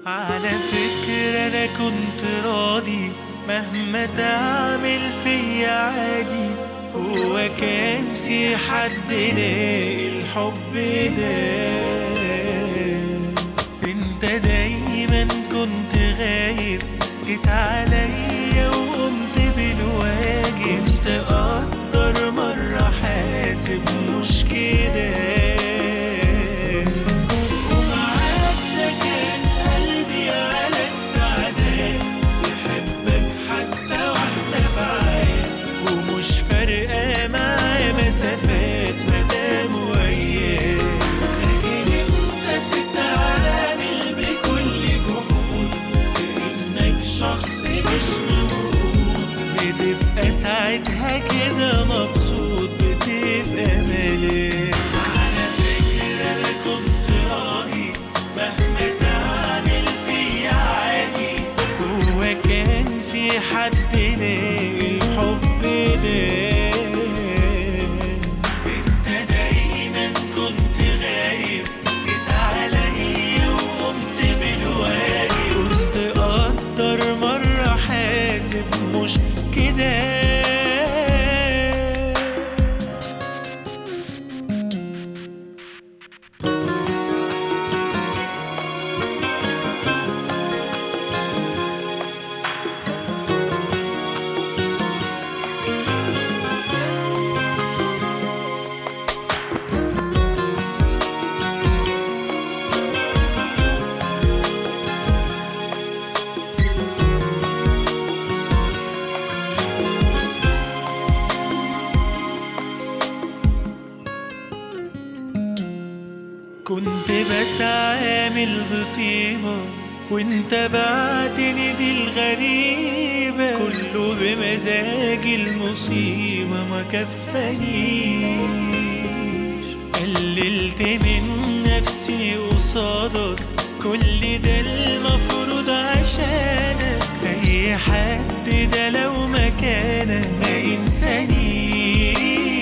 على فكرة أنا كنت راضي مهما تعمل فيا عادي هو كان في حد لاقي الحب ده انت دايما كنت غايب جيت عليا وقمت بالواجب كنت اقدر مرة حاسب مش كده ومعاك ده كان قلبي على استعداد يحبك حتى واحنا بعاد ومش فارقة معاه مسافات مدام وياك لكن انت تتعامل بكل جهود كأنك شخص مش موجود بتبقى ساعتها كده مبسوط بتبقى ملاك على فكرة أنا كنت راضي مهما تعمل فيا عادي هو كان في حد لاقي الحب ده انت دايما كنت غايب جيت عليا وقمت بالواجب كنت اقدر مرة حاسب مش كده كنت بتعامل بطيبة وانت بعتني دي الغريبة كله بمزاج المصيبة ما كفانيش قللت من نفسي قصادك كل ده المفروض عشانك اي حد ده لو مكانك ما ينسانيش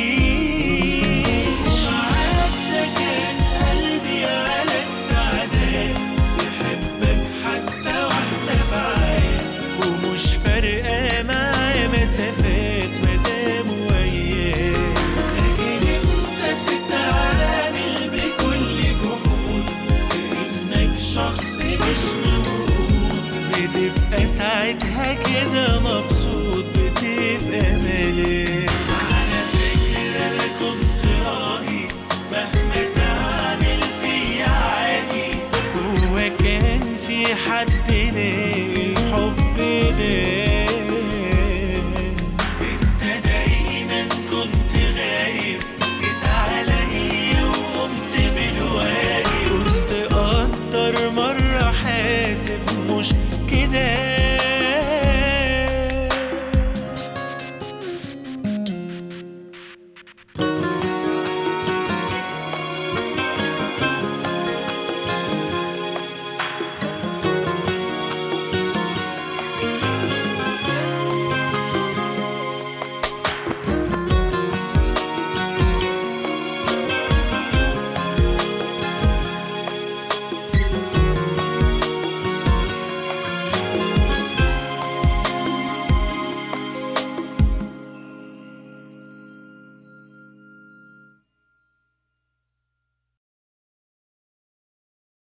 معاك ده كان قلبي على استعداد يحبك حتى واحنا بعاد ومش فارقة معاه مسافات مدام وياك لكن انت تتعامل بكل جهود كأنك شخص مش موجود بتبقى ساعتها كده مبسوط بتبقى ملاك على فكرة أنا كنت راضي مهما تعمل فيا عادي هو كان في حد لاقي الحب ده انت دايما كنت غايب جيت عليا وقمت بالواجب كنت اقدر مرة حاسب مش كده